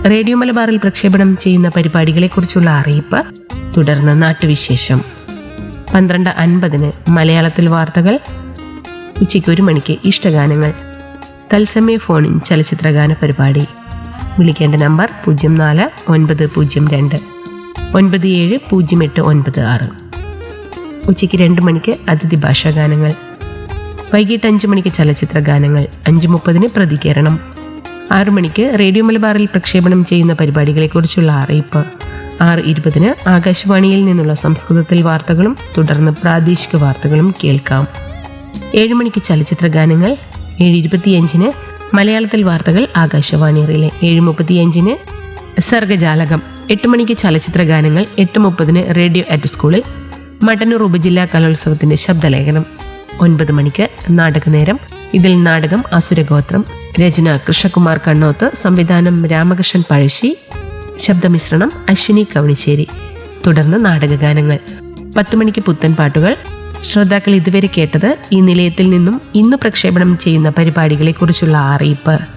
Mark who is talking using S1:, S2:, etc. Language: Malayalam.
S1: റേഡിയോ മലബാറിൽ പ്രക്ഷേപണം ചെയ്യുന്ന പരിപാടികളെക്കുറിച്ചുള്ള അറിയിപ്പ് തുടർന്ന് നാട്ടുവിശേഷം പന്ത്രണ്ട് അൻപതിന് മലയാളത്തിൽ വാർത്തകൾ ഉച്ചയ്ക്ക് ഒരു മണിക്ക് ഇഷ്ടഗാനങ്ങൾ തത്സമയ ഫോണിൻ ചലച്ചിത്രഗാന പരിപാടി വിളിക്കേണ്ട നമ്പർ പൂജ്യം നാല് ഒൻപത് പൂജ്യം രണ്ട് ഒൻപത് ഏഴ് പൂജ്യം എട്ട് ഒൻപത് ആറ് ഉച്ചയ്ക്ക് രണ്ട് മണിക്ക് അതിഥി ഭാഷാ ഗാനങ്ങൾ വൈകിട്ട് അഞ്ച് മണിക്ക് ചലച്ചിത്ര ഗാനങ്ങൾ അഞ്ച് മുപ്പതിന് പ്രതികരണം ആറു മണിക്ക് റേഡിയോ മലബാറിൽ പ്രക്ഷേപണം ചെയ്യുന്ന പരിപാടികളെക്കുറിച്ചുള്ള അറിയിപ്പ് ആറ് ഇരുപതിന് ആകാശവാണിയിൽ നിന്നുള്ള സംസ്കൃതത്തിൽ വാർത്തകളും തുടർന്ന് പ്രാദേശിക വാർത്തകളും കേൾക്കാം ഏഴ് മണിക്ക് ചലച്ചിത്ര ഗാനങ്ങൾ ഏഴ് ഇരുപത്തിയഞ്ചിന് മലയാളത്തിൽ വാർത്തകൾ ആകാശവാണി റിലേ ഏഴ് മുപ്പത്തിയഞ്ചിന് സർഗജാലകം എട്ട് മണിക്ക് ചലച്ചിത്ര ഗാനങ്ങൾ എട്ട് മുപ്പതിന് റേഡിയോ അറ്റ് സ്കൂളിൽ മട്ടന്നൂർ ഉപജില്ലാ കലോത്സവത്തിന്റെ ശബ്ദലേഖനം ഒൻപത് മണിക്ക് നാടകനേരം ഇതിൽ നാടകം അസുരഗോത്രം രചന കൃഷ്ണകുമാർ കണ്ണോത്ത് സംവിധാനം രാമകൃഷ്ണൻ പഴശ്ശി ശബ്ദമിശ്രണം അശ്വിനി കവണിശ്ശേരി തുടർന്ന് നാടകഗാനങ്ങൾ പത്ത് മണിക്ക് പുത്തൻ പാട്ടുകൾ ശ്രോതാക്കൾ ഇതുവരെ കേട്ടത് ഈ നിലയത്തിൽ നിന്നും ഇന്ന് പ്രക്ഷേപണം ചെയ്യുന്ന പരിപാടികളെക്കുറിച്ചുള്ള അറിയിപ്പ്